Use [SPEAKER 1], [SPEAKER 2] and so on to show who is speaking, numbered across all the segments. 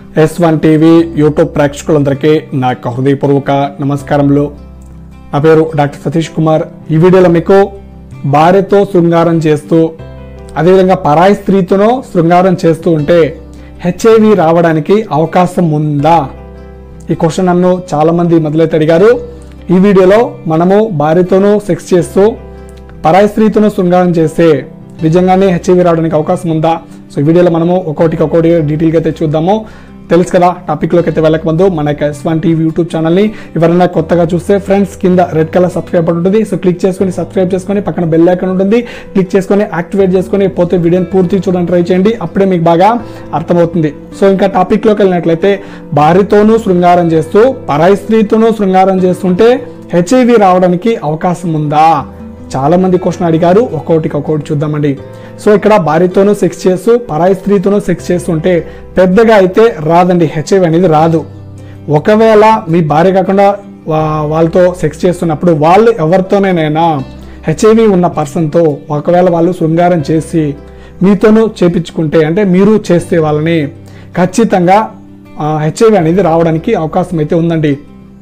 [SPEAKER 1] yes one TV YouTube ప్రేక్షకులందరికీ నా యొక్క హృదయపూర్వక నమస్కారములు నా పేరు డాక్టర్ సతీష్ కుమార్ ఈ వీడియోలో మీకు భార్యతో శృంగారం చేస్తూ అదేవిధంగా పరాయి స్త్రీతోనో శృంగారం చేస్తూ ఉంటే హెచ్ఐవి రావడానికి అవకాశం ఉందా ఈ క్వశ్చన్ నన్ను చాలా మంది మొదలైతే అడిగారు ఈ వీడియోలో మనము భార్యతోనూ సెక్స్ చేస్తూ పరాయి స్త్రీతోనూ శృంగారం చేస్తే నిజంగానే హెచ్ఐవి రావడానికి అవకాశం ఉందా సో ఈ వీడియోలో మనము ఒక్కొక్కటి ఒక్కొక్కటి డీటెయిల్గా అయితే చూద్దాము తెలుసు కదా టాపిక్లోకి అయితే వెళ్ళక ముందు మన యొక్క ఎస్ వన్ టీవీ యూట్యూబ్ ఛానల్ని ఎవరైనా కొత్తగా చూస్తే ఫ్రెండ్స్ కింద రెడ్ కలర్ సబ్స్క్రైబ్ బటన్ ఉంటుంది సో క్లిక్ చేసుకొని సబ్స్క్రైబ్ చేసుకొని పక్కన బెల్ ఐకాన్ ఉంటుంది క్లిక్ చేసుకొని యాక్టివేట్ చేసుకొని పోతే వీడియోని పూర్తి చూడడానికి ట్రై చేయండి అప్పుడే మీకు బాగా అర్థమవుతుంది సో ఇంకా టాపిక్లోకి వెళ్ళినట్లయితే భార్యతోనూ శృంగారం చేస్తూ పరాయి స్త్రీతోనూ శృంగారం చేస్తుంటే హెచ్ఐవి రావడానికి అవకాశం ఉందా చాలా మంది క్వశ్చన్ అడిగారు ఒక్కొక్కటికి ఒక్కొక్కటి చూద్దామండి సో ఇక్కడ భార్యతోనూ సెక్స్ చేస్తూ పరాయి స్త్రీతోనూ సెక్స్ చేస్తుంటే పెద్దగా అయితే రాదండి హెచ్ఐవి అనేది రాదు ఒకవేళ మీ భార్య కాకుండా వా- వాళ్ళతో సెక్స్ చేస్తున్నప్పుడు వాళ్ళు ఎవరితోనైనా హెచ్ఐవి ఉన్న పర్సన్తో ఒకవేళ వాళ్ళు శృంగారం చేసి మీతోనూ చేపించుకుంటే అంటే మీరు చేస్తే వాళ్ళని ఖచ్చితంగా హెచ్ఐవి అనేది రావడానికి అవకాశం అయితే ఉందండి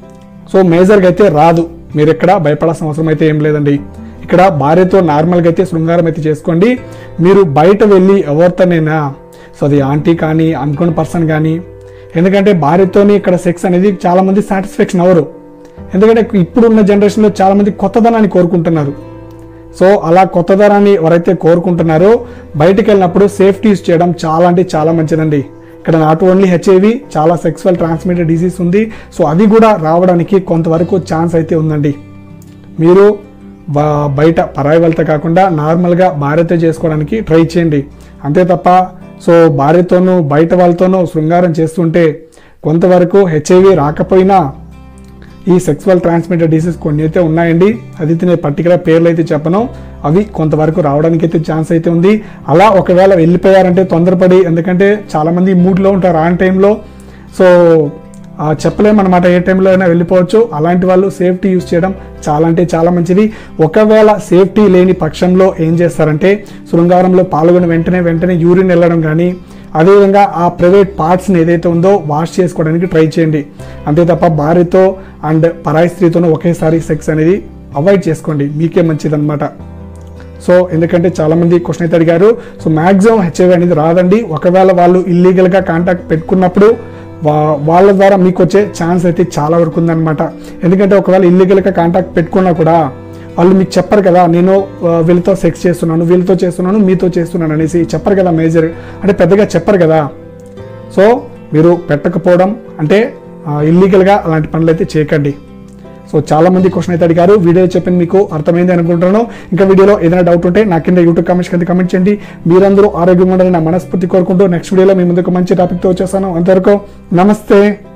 [SPEAKER 1] సో మేజర్గా అయితే రాదు మీరు ఇక్కడ భయపడాల్సిన అవసరం అయితే ఏం లేదండి ఇక్కడ భార్యతో నార్మల్గా అయితే శృంగారం అయితే చేసుకోండి మీరు బయట వెళ్ళి ఎవరితోనైనా సో అది ఆంటీ కానీ అనుకున్న పర్సన్ కానీ ఎందుకంటే భార్యతోని ఇక్కడ సెక్స్ అనేది చాలామంది సాటిస్ఫాక్షన్ అవ్వరు ఎందుకంటే ఇప్పుడున్న జనరేషన్లో చాలామంది కొత్తదనాన్ని కోరుకుంటున్నారు సో అలా కొత్తదనాన్ని ఎవరైతే కోరుకుంటున్నారో బయటికి వెళ్ళినప్పుడు సేఫ్టీ యూస్ చేయడం చాలా అంటే చాలా మంచిదండి ఇక్కడ నాట్ ఓన్లీ హెచ్ఐవి చాలా సెక్సువల్ ట్రాన్స్మిటెడ్ డిసీజ్ ఉంది సో అది కూడా రావడానికి కొంతవరకు ఛాన్స్ అయితే ఉందండి మీరు బ- బయట పరాయి వాళ్ళతో కాకుండా నార్మల్గా భార్యతో చేసుకోవడానికి ట్రై చేయండి అంతే తప్ప సో భార్యతోనూ బయట వాళ్ళతోనూ శృంగారం చేస్తుంటే కొంతవరకు హెచ్ఐవి రాకపోయినా ఈ సెక్సువల్ ట్రాన్స్మిటెడ్ డిసీజ్ కొన్ని అయితే ఉన్నాయండి అది నేను పర్టికులర్ పేర్లు అయితే చెప్పను అవి కొంతవరకు రావడానికి అయితే ఛాన్స్ అయితే ఉంది అలా ఒకవేళ వెళ్ళిపోయారంటే తొందరపడి ఎందుకంటే చాలామంది మూడ్లో ఉంటారు ఆన్ టైంలో సో ఆ, చెప్పలేమన్నమాట ఏ టైంలో అయినా వెళ్ళిపోవచ్చు అలాంటి వాళ్ళు సేఫ్టీ యూస్ చేయడం చాలా అంటే చాలా మంచిది ఒకవేళ సేఫ్టీ లేని పక్షంలో ఏం చేస్తారంటే శృంగారంలో పాల్గొని వెంటనే వెంటనే యూరిన్ వెళ్ళడం కానీ అదేవిధంగా ఆ ప్రైవేట్ పార్ట్స్ని ఏదైతే ఉందో వాష్ చేసుకోవడానికి ట్రై చేయండి అంతే తప్ప భార్యతో అండ్ పరాయి స్త్రీతోనూ ఒకేసారి సెక్స్ అనేది అవాయిడ్ చేసుకోండి మీకే మంచిదన్నమాట సో ఎందుకంటే చాలా మంది క్వశ్చన్ అయితే అడిగారు సో మాక్సిమం హెచ్ఐవి అనేది రాదండి ఒకవేళ వాళ్ళు ఇల్లీగల్గా కాంటాక్ట్ పెట్టుకున్నప్పుడు వా- వాళ్ళ ద్వారా మీకు వచ్చే ఛాన్స్ అయితే చాలా వరకు ఉందన్నమాట ఎందుకంటే ఒకవేళ ఇల్లీగల్గా కాంటాక్ట్ పెట్టుకున్నా కూడా వాళ్ళు మీకు చెప్పరు కదా నేను ఆ, వీళ్ళతో సెక్స్ చేస్తున్నాను వీళ్ళతో చేస్తున్నాను మీతో చేస్తున్నాను అనేసి చెప్పరు కదా మేజర్ అంటే పెద్దగా చెప్పరు కదా సో మీరు పెట్టకపోవడం అంటే ఇల్లీగల్గా అలాంటి పనులు అయితే చేయకండి సో చాలా మంది క్వశ్చన్ అయితే అడిగారు వీడియో చెప్పింది మీకు అర్థమైంది అనుకుంటున్నాను ఇంకా వీడియోలో ఏదైనా డౌట్ ఉంటే నా కింద యూట్యూబ్ కామెంట్స్ కింద కమెంట్ చేయండి మీరందరూ ఆరోగ్యంగా ఉండాలని నా మనస్ఫూర్తి కోరుకుంటూ నెక్స్ట్ వీడియోలో మీ ముందుకు మంచి టాపిక్తో వచ్చేసాను అంతవరకు నమస్తే